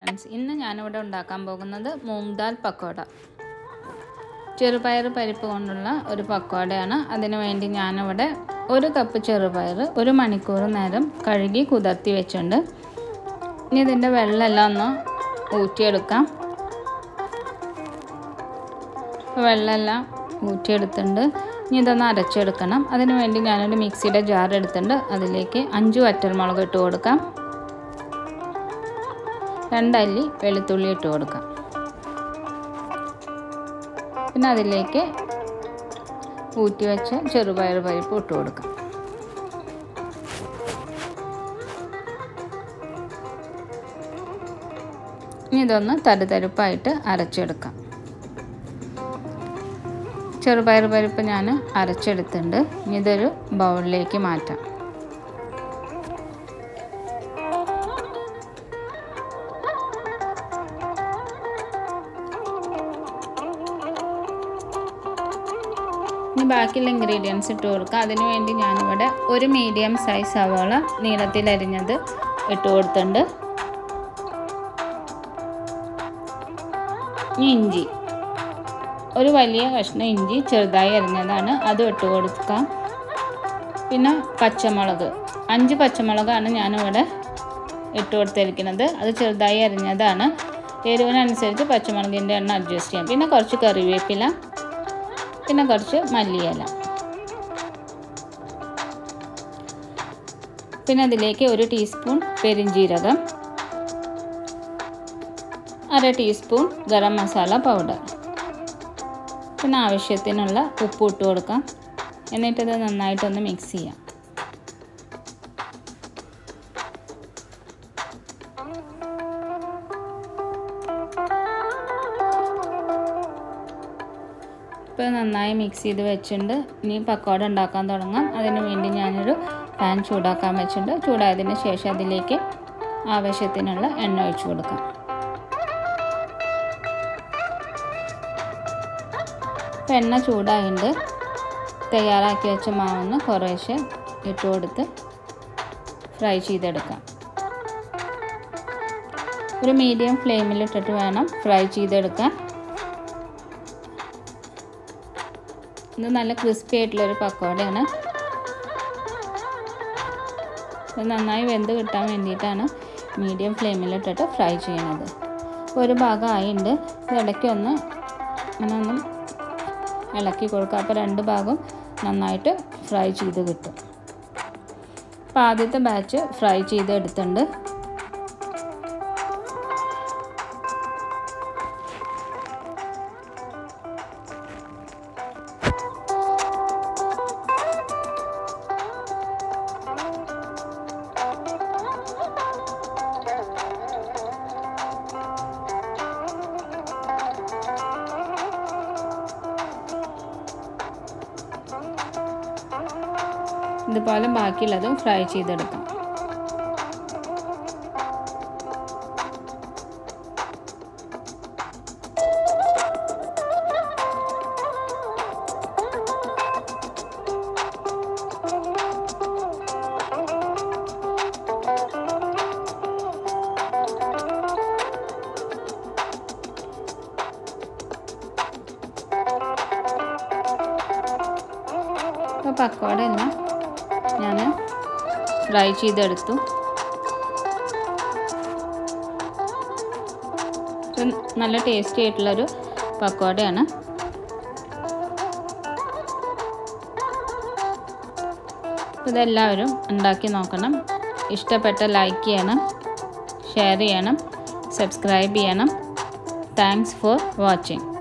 friends ഇന്ന് ഞാനിവിടെ ഉണ്ടാക്കാൻ പോകുന്നത് മൂങ് ദാൽ പക്കോട ചെറുപയർ പരിപ്പ് കൊണ്ടുള്ള ഒരു പക്കോടയാണ് അതിനു വേണ്ടി ഞാനിവിടെ ഒരു കപ്പ് ചെറുപയർ ഒരു മണിക്കൂർ നേരം കഴുകി കുതിർത്തി വെച്ചിട്ടുണ്ട് ഇനി ഇതിൻ്റെ വെള്ളമെല്ലാം ഒന്ന് ഊറ്റിയെടുക്കാം വെള്ളമെല്ലാം ഊറ്റിയെടുത്തിട്ടുണ്ട് ഇനി ഇതൊന്ന് അരച്ചെടുക്കണം അതിന് വേണ്ടി ഞാനൊരു മിക്സിയുടെ ജാർ എടുത്തിട്ടുണ്ട് അതിലേക്ക് അഞ്ച് വറ്റൽമുളക് ഇട്ട് കൊടുക്കാം രണ്ടല്ലി വെളുത്തുള്ളി ഇട്ട് കൊടുക്കാം പിന്നെ അതിലേക്ക് ഊറ്റി വെച്ച ചെറുപയർ പരിപ്പ് ഇട്ട് കൊടുക്കാം ഇനി ഇതൊന്ന് തരുതരുപ്പായിട്ട് അരച്ചെടുക്കാം ചെറുപയർ പരിപ്പ് ഞാൻ അരച്ചെടുത്തിട്ടുണ്ട് ഇനി ഇതൊരു ബൗളിലേക്ക് മാറ്റാം ഇനി ബാക്കിയുള്ള ഇൻഗ്രീഡിയൻസ് ഇട്ട് കൊടുക്കുക അതിന് വേണ്ടി ഞാനിവിടെ ഒരു മീഡിയം സൈസ് സവാള നീളത്തിൽ അരിഞ്ഞത് ഇട്ട് കൊടുത്തിട്ടുണ്ട് ഇനി ഇഞ്ചി ഒരു വലിയ കഷ്ണം ഇഞ്ചി ചെറുതായി അരിഞ്ഞതാണ് അത് ഇട്ട് കൊടുക്കാം പിന്നെ പച്ചമുളക് അഞ്ച് പച്ചമുളകാണ് ഞാനിവിടെ ഇട്ട് കൊടുത്തിരിക്കുന്നത് അത് ചെറുതായി അരിഞ്ഞതാണ് എരിവിനനുസരിച്ച് പച്ചമുളകിൻ്റെ എണ്ണം അഡ്ജസ്റ്റ് ചെയ്യാം പിന്നെ കുറച്ച് കറിവേപ്പില പിന്നെ കുറച്ച് മല്ലിയില പിന്നെ അതിലേക്ക് ഒരു ടീസ്പൂൺ പെരിഞ്ജീരകം അര ടീസ്പൂൺ ഗരം മസാല പൗഡർ പിന്നെ ആവശ്യത്തിനുള്ള ഉപ്പ് ഇട്ട് കൊടുക്കാം എന്നിട്ടിത് നന്നായിട്ടൊന്ന് മിക്സ് ചെയ്യാം ഇപ്പോൾ നന്നായി മിക്സ് ചെയ്ത് വെച്ചിട്ടുണ്ട് ഇനി പക്കോട ഉണ്ടാക്കാൻ തുടങ്ങാം അതിന് വേണ്ടി ഞാനൊരു പാൻ ചൂടാക്കാൻ വെച്ചിട്ടുണ്ട് ചൂടായതിന് ശേഷം അതിലേക്ക് ആവശ്യത്തിനുള്ള എണ്ണ ഒഴിച്ചു കൊടുക്കാം ഇപ്പോൾ എണ്ണ ചൂടായിട്ടുണ്ട് തയ്യാറാക്കി വെച്ച മാവൊന്ന് കുറേശ്ശെ ഇട്ട് കൊടുത്ത് ഫ്രൈ ചെയ്തെടുക്കാം ഒരു മീഡിയം ഫ്ലെയിമിലിട്ടിട്ട് വേണം ഫ്രൈ ചെയ്തെടുക്കാൻ ഇത് നല്ല ക്രിസ്പി ആയിട്ടുള്ളൊരു പക്കോടയാണ് ഇത് നന്നായി വെന്ത് കിട്ടാൻ വേണ്ടിയിട്ടാണ് മീഡിയം ഫ്ലെയിമിലിട്ടിട്ട് ഫ്രൈ ചെയ്യണത് ഒരു ഭാഗം ആയിട്ടുണ്ട് ഇടയ്ക്ക് ഒന്ന് ഇങ്ങനെ ഒന്ന് ഇളക്കി കൊടുക്കുക അപ്പോൾ രണ്ട് ഭാഗം നന്നായിട്ട് ഫ്രൈ ചെയ്ത് കിട്ടും അപ്പോൾ ആദ്യത്തെ ബാച്ച് ഫ്രൈ ചെയ്ത് എടുത്തിട്ടുണ്ട് ഇതുപോലെ ബാക്കിയുള്ളതും ഫ്രൈ ചെയ്തെടുക്കാം ഇപ്പോൾ പക്കോട എല്ലാം ഞാൻ ഫ്രൈ ചെയ്തെടുത്തു നല്ല ടേസ്റ്റി ആയിട്ടുള്ളൊരു പക്കോടയാണ് ഇതെല്ലാവരും ഉണ്ടാക്കി നോക്കണം ഇഷ്ടപ്പെട്ട ലൈക്ക് ചെയ്യണം ഷെയർ ചെയ്യണം സബ്സ്ക്രൈബ് ചെയ്യണം താങ്ക്സ് ഫോർ വാച്ചിങ്